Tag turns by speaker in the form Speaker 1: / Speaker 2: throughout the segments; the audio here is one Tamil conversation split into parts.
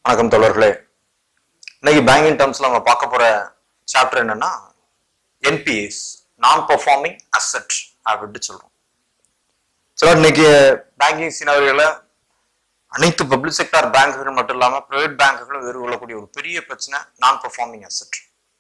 Speaker 1: வணக்கம் தோழர்களே இன்னைக்கு பேங்கிங் டேர்ம்ஸ்ல நம்ம பார்க்க போற சாப்டர் என்னன்னா என்பிஎஸ் நான் பெர்ஃபார்மிங் அசெட் அப்படின்ட்டு சொல்றோம் சில இன்னைக்கு பேங்கிங் சீனவர்களை அனைத்து பப்ளிக் செக்டார் பேங்குகள் மட்டும் இல்லாம பிரைவேட் பேங்குகளும் எதிர்கொள்ளக்கூடிய ஒரு பெரிய பிரச்சனை non performing asset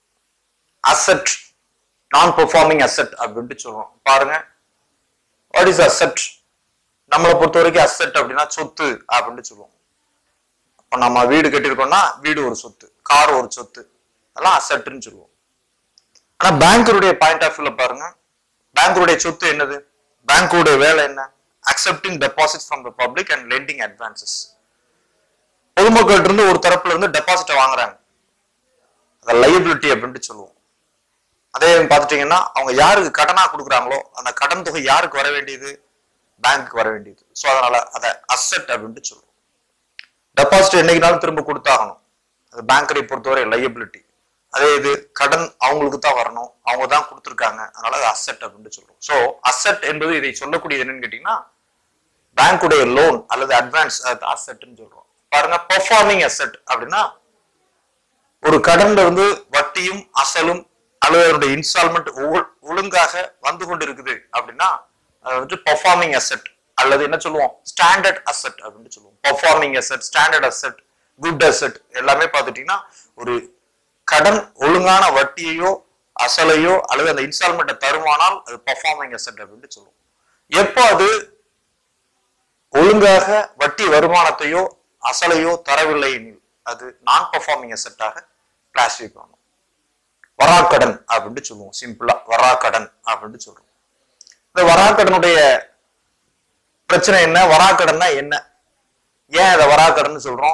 Speaker 1: asset non performing asset அப்படின்ட்டு சொல்றோம் பாருங்க வாட் இஸ் அசெட் நம்மளை பொறுத்த வரைக்கும் அசெட் அப்படின்னா சொத்து அப்படின்ட்டு சொல்லுவோம் இப்போ நம்ம வீடு கட்டியிருக்கோம்னா வீடு ஒரு சொத்து கார் ஒரு சொத்து அதெல்லாம் அசெட்னு சொல்லுவோம் ஆனா பேங்கருடைய பாயிண்ட் ஆஃப் வியூல பாருங்க பேங்கருடைய சொத்து என்னது பேங்கருடைய வேலை என்ன accepting deposit from the public and lending advances பொதுமக்கள்கிட்ட இருந்து ஒரு தரப்புல இருந்து டெபாசிட்டை வாங்குறாங்க அதை லைபிலிட்டி அப்படின்ட்டு சொல்லுவோம் அதே பார்த்துட்டீங்கன்னா அவங்க யாருக்கு கடனா கொடுக்குறாங்களோ அந்த கடன் தொகை யாருக்கு வர வேண்டியது பேங்க்கு வர வேண்டியது ஸோ அதனால அதை அசெட் அப்படின்ட்டு சொல்லுவோம் டெபாசிட் என்னைக்குனாலும் திரும்ப கொடுத்தாகணும் அது பேங்கரை பொறுத்தவரை லையபிலிட்டி அதே இது கடன் அவங்களுக்கு தான் வரணும் அவங்க தான் கொடுத்துருக்காங்க அதனால அது அசெட் அப்படின்னு சொல்றோம் ஸோ அசெட் என்பது இதை சொல்லக்கூடியது என்னன்னு கேட்டீங்கன்னா பேங்குடைய லோன் அல்லது அட்வான்ஸ் அது அசெட்னு சொல்றோம் பாருங்க பெர்ஃபார்மிங் அசெட் அப்படின்னா ஒரு கடன்ல இருந்து வட்டியும் அசலும் அல்லது அதனுடைய இன்ஸ்டால்மெண்ட் ஒழுங்காக வந்து கொண்டு இருக்குது அப்படின்னா அது வந்துட்டு பெர்ஃபார்மிங் அசெட் அல்லது என்ன சொல்லுவோம் ஸ்டாண்டர்ட் அசெட் அப்படின்னு சொல்லுவோம் performing asset standard asset good asset எல்லாமே பார்த்துட்டீங்கன்னா ஒரு கடன் ஒழுங்கான வட்டியையோ அசலையோ அல்லது அந்த இன்ஸ்டால்மெண்ட்டை தருமானால் அது பெர்ஃபார்மிங் அசெட் அப்படின்னு சொல்லுவோம் எப்போ அது ஒழுங்காக வட்டி வருமானத்தையோ அசலையோ தரவில்லை எனில் அது நான் பெர்ஃபார்மிங் அசெட்டாக கிளாசிஃபை பண்ணும் வராக்கடன் அப்படின்ட்டு சொல்லுவோம் சிம்பிளா வராக்கடன் அப்படின்ட்டு சொல்றோம் இந்த வராக்கடனுடைய பிரச்சனை என்ன வராக்கடன்னா என்ன ஏன் அதை வராக்கடன் சொல்றோம்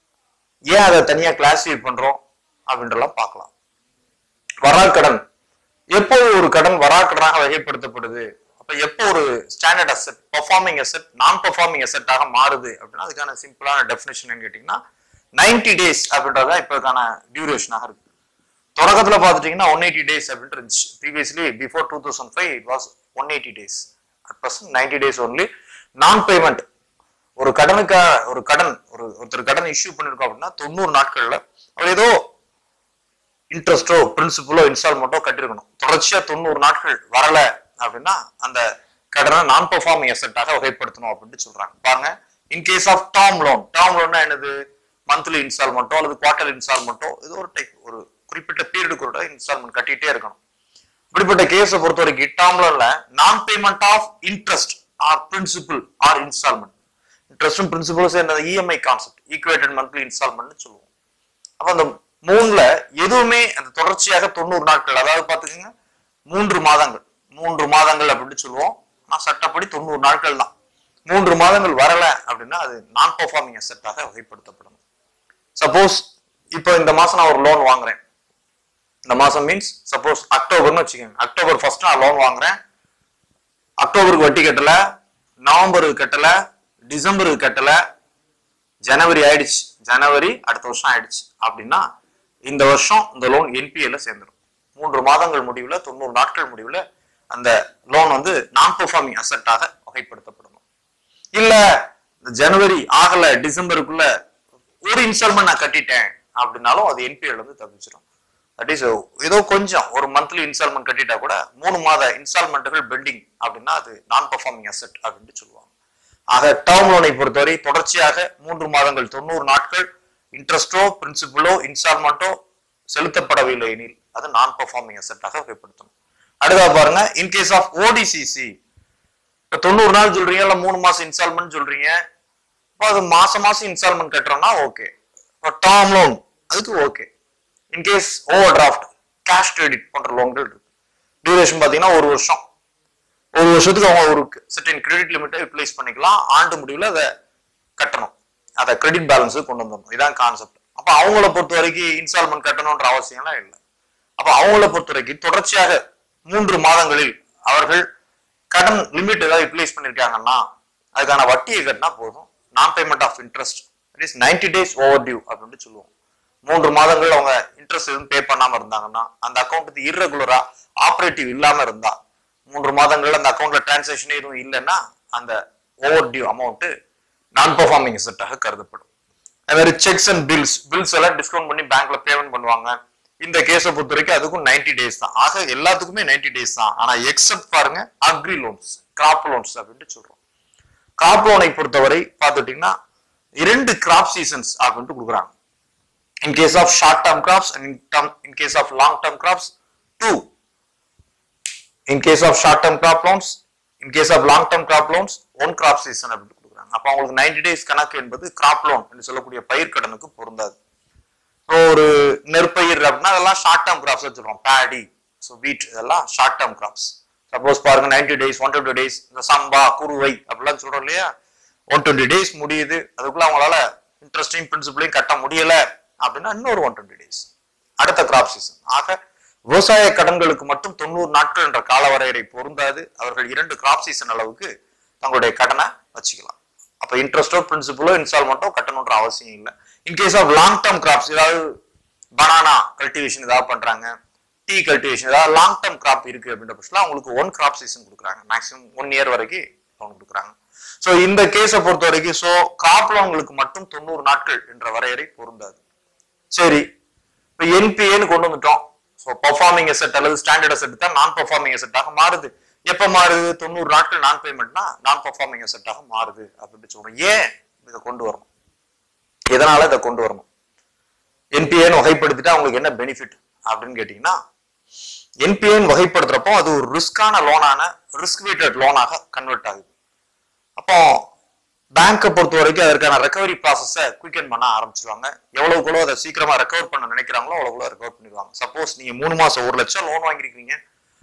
Speaker 1: ஏன் அதை தனியா கிளாசிஃபை பண்றோம் அப்படின்றலாம் பார்க்கலாம் வராக்கடன் எப்போ ஒரு கடன் வராக்கடனாக வகைப்படுத்தப்படுது அப்ப எப்போ ஒரு standard asset performing asset non performing அசெட்டாக மாறுது அப்படின்னா அதுக்கான சிம்பிளான டெஃபினேஷன் கேட்டீங்கன்னா நைன்டி டேஸ் அப்படின்றதான் இப்போக்கான டியூரேஷனாக இருக்கு தொடக்கத்துல பார்த்துட்டீங்கன்னா ஒன் எயிட்டி டேஸ் அப்படின்ட்டு இருந்துச்சு previously before two thousand five it was one eighty days at percent ninety days only non payment ஒரு கடனுக்காக ஒரு கடன் ஒரு ஒருத்தர் கடன் இஷ்யூ பண்ணிருக்கோம் அப்படின்னா தொண்ணூறு நாட்கள்ல அவர் ஏதோ இன்ட்ரெஸ்டோ பிரின்சிபலோ இன்ஸ்டால்மெண்ட்டோ கட்டிருக்கணும் தொடர்ச்சியா தொண்ணூறு நாட்கள் வரல அப்படின்னா அந்த கடனை நான் பெர்ஃபார்மிங் அசெட்டாக வகைப்படுத்தணும் அப்படின்ட்டு சொல்றாங்க பாருங்க in case of term loan term லோன்னா என்னது மந்த்லி இன்ஸ்டால்மெண்ட்டோ அல்லது குவார்டர் இன்ஸ்டால்மெண்ட்டோ இது ஒரு டைப் ஒரு குறிப்பிட்ட பீரியடுக்கு ஒரு இன்ஸ்டால்மெண்ட் கட்டிட்டே இருக்கணும் இப்படிப்பட்ட கேஸை பொறுத்த வரைக்கும் டேர்ம் லோன்ல non payment of interest or principal or instalment இன்ட்ரெஸ்டும் பிரின்சிபலும் சேர்ந்த இஎம்ஐ கான்செப்ட் ஈக்குவேட்டட் மந்த்லி இன்ஸ்டால்மெண்ட்னு சொல்லுவோம் அப்ப அந்த மூணுல எதுவுமே அந்த தொடர்ச்சியாக தொண்ணூறு நாட்கள் அதாவது பாத்துக்கோங்க மூன்று மாதங்கள் மூன்று மாதங்கள் அப்படின்னு சொல்லுவோம் நான் சட்டப்படி தொண்ணூறு நாட்கள் தான் மூன்று மாதங்கள் வரல அப்படின்னா அது நான் பெர்ஃபார்மிங் அசெட்டாக வகைப்படுத்தப்படணும் சப்போஸ் இப்போ இந்த மாசம் நான் ஒரு லோன் வாங்குறேன் இந்த மாசம் மீன்ஸ் சப்போஸ் அக்டோபர்னு வச்சுக்கோங்க அக்டோபர் ஃபர்ஸ்ட் நான் லோன் வாங்குறேன் அக்டோபருக்கு வட்டி கட்டல நவம்பருக்கு கட்டல டிசம்பருக்கு கட்டல ஜனவரி ஆயிடுச்சு ஜனவரி அடுத்த வருஷம் ஆயிடுச்சு அப்படின்னா இந்த வருஷம் இந்த லோன் என்பிஎல்ல சேர்ந்துடும் மூன்று மாதங்கள் முடிவுல தொண்ணூறு நாட்கள் முடிவுல அந்த லோன் வந்து நான் பெர்ஃபார்மிங் அசெட்டாக வகைப்படுத்தப்படணும் இல்ல இந்த ஜனவரி ஆகல டிசம்பருக்குள்ள ஒரு இன்ஸ்டால்மெண்ட் நான் கட்டிட்டேன் அப்படின்னாலும் அது என்பிஎல் வந்து தப்பிச்சிடும் தட் இஸ் ஏதோ கொஞ்சம் ஒரு மந்த்லி இன்ஸ்டால்மெண்ட் கட்டிட்டா கூட மூணு மாத இன்ஸ்டால்மெண்ட்டுகள் பெண்டிங் அப்படின்னா அது நான் பெர்ஃபார்மிங் அசெட் அப்படின்ட்டு சொல்லுவாங்க ஆக டேர்ம் லோனை பொறுத்தவரை தொடர்ச்சியாக மூன்று மாதங்கள் தொண்ணூறு நாட்கள் இன்ட்ரெஸ்டோ பிரின்சிபலோ இன்ஸ்டால்மெண்ட்டோ செலுத்தப்படவில்லை எனில் அது நான் பெர்ஃபார்மிங் அசெட்டாக வகைப்படுத்தணும் அடுத்தா பாருங்க இன் கேஸ் ஆஃப் ஓடிசிசி இப்போ தொண்ணூறு நாள் சொல்றீங்க இல்லை மூணு மாசம் இன்ஸ்டால்மெண்ட் சொல்றீங்க இப்போ அது மாசம் மாசம் இன்ஸ்டால்மெண்ட் கட்டுறோம்னா ஓகே இப்போ டேர்ம் லோன் அதுக்கு okay in case overdraft cash credit போன்ற லோன்கள் இருக்கு டியூரேஷன் பார்த்தீங்கன்னா ஒரு வருஷம் ஒரு வருஷத்துக்கு அவங்க ஒரு செட்டின் கிரெடிட் லிமிட்டை யூட்டிலைஸ் பண்ணிக்கலாம் ஆண்டு முடிவில் அதை கட்டணும் அதை கிரெடிட் பேலன்ஸு கொண்டு வந்துடணும் இதான் கான்செப்ட் அப்போ அவங்கள பொறுத்த வரைக்கும் இன்ஸ்டால்மெண்ட் கட்டணுன்ற அவசியம்லாம் இல்லை அப்போ அவங்கள பொறுத்த வரைக்கும் தொடர்ச்சியாக மூன்று மாதங்களில் அவர்கள் கடன் லிமிட் ஏதாவது யூட்டிலைஸ் பண்ணியிருக்காங்கன்னா அதுக்கான வட்டியை கட்டினா போதும் non payment of interest it is ninety days overdue அப்படின்னு சொல்லுவோம் மூன்று மாதங்கள் அவங்க இன்ட்ரெஸ்ட் எதுவும் பே பண்ணாம இருந்தாங்கன்னா அந்த அக்கௌண்ட் இர்ரெகுலரா ஆப்ரேட்டிவ் இல்லாம இருந்தா மூன்று மாதங்கள் அந்த அக்கௌண்ட்ல டிரான்சாக்ஷன் எதுவும் இல்லைன்னா அந்த overdue amount non performing செட்டாக கருதப்படும் அது மாதிரி செக்ஸ் அண்ட் பில்ஸ் பில்ஸ் எல்லாம் டிஸ்கவுண்ட் பண்ணி பேங்க்ல பேமெண்ட் பண்ணுவாங்க இந்த கேஸை பொறுத்த வரைக்கும் அதுக்கும் 90 டேஸ் தான் ஆக எல்லாத்துக்குமே 90 டேஸ் தான் ஆனா எக்ஸப்ட் பாருங்க அக்ரி லோன்ஸ் கிராப் லோன்ஸ் அப்படின்ட்டு சொல்றோம் கிராப் லோனை பொறுத்தவரை பார்த்துட்டீங்கன்னா இரண்டு கிராப் சீசன்ஸ் அப்படின்ட்டு கொடுக்குறாங்க in case of short term crops and in term in case of long term crops two in case of short term crop loans in case of long term crop loans one crop season அப்படின்னு கொடுக்குறாங்க அப்போ அவங்களுக்கு 90 டேஸ் கணக்கு என்பது கிராப் லோன் என்று சொல்லக்கூடிய பயிர் கடனுக்கு பொருந்தாது ஸோ ஒரு நெற்பயிர் அப்படின்னா அதெல்லாம் ஷார்ட் டேர்ம் கிராப்ஸ் வச்சுருக்கோம் பேடி ஸோ வீட் இதெல்லாம் ஷார்ட் டேர்ம் கிராப்ஸ் சப்போஸ் பாருங்க 90 டேஸ் ஒன் டுவெண்ட்டி டேஸ் இந்த சம்பா குருவை அப்படிலாம் சொல்றோம் இல்லையா ஒன் டுவெண்ட்டி டேஸ் முடியுது அதுக்குள்ள அவங்களால இன்ட்ரெஸ்டிங் பிரின்சிபலையும் கட்ட முடியல அப்படின்னா இன்னொரு ஒன் டுவெண்ட்டி டேஸ் அடுத்த கிராப் சீசன் ஆக விவசாய கடன்களுக்கு மட்டும் தொண்ணூறு நாட்கள் என்ற கால வரையறை பொருந்தாது அவர்கள் இரண்டு கிராப் சீசன் அளவுக்கு தங்களுடைய கடனை வச்சுக்கலாம் அப்ப இன்ட்ரெஸ்டோ பிரின்சிபலோ இன்ஸ்டால்மெண்ட்டோ கட்டணுன்ற அவசியம் இல்லை in case of long term crops ஏதாவது பனானா கல்டிவேஷன் ஏதாவது பண்றாங்க டீ கல்டிவேஷன் ஏதாவது லாங் டேர்ம் கிராப் இருக்கு அப்படின்ற பட்சத்தில் அவங்களுக்கு ஒன் கிராப் சீசன் கொடுக்குறாங்க மேக்ஸிமம் ஒன் இயர் வரைக்கும் லோன் கொடுக்குறாங்க ஸோ இந்த கேஸை பொறுத்த வரைக்கும் ஸோ கிராப் லோன்களுக்கு மட்டும் தொண்ணூறு நாட்கள் என்ற வரையறை பொருந்தாது சரி இப்போ என்பிஏன்னு கொண்டு வந்துட்டோம் ஸோ பர்ஃபார்மிங் அசெட் அல்லது ஸ்டாண்டர்ட் அசெட் தான் நான் பர்ஃபார்மிங் அசெட்டாக மாறுது எப்போ மாறுது தொண்ணூறு நாட்கள் நான் பேமெண்ட்னா நான் பர்ஃபார்மிங் அசெட்டாக மாறுது அப்படின்னு சொல்றோம் ஏன் இதை கொண்டு வரணும் எதனால இதை கொண்டு வரணும் என்பிஏன்னு வகைப்படுத்திட்டா அவங்களுக்கு என்ன பெனிஃபிட் அப்படின்னு கேட்டீங்கன்னா என்பிஏன்னு வகைப்படுத்துறப்போ அது ஒரு ரிஸ்கான லோனான ரிஸ்க் வெயிட்டட் லோனாக கன்வெர்ட் ஆகுது அப்போ பேங்கை பொறுத்த வரைக்கும் அதற்கான ரெக்கவரி ப்ராசஸை குயிக்கன் பண்ண ஆரம்பிச்சிருவாங்க எவ்வளவுக்குள்ளோ அதை சீக்கிரமா ரெக்கவர் பண்ண நினைக்கிறாங்களோ அவ்வளவுக்குள்ள ரெக்கவர் பண்ணிடுவாங்க சப்போஸ் நீங்க மூணு மாசம் ஒரு லட்சம் லோன் வாங்கியிருக்கீங்க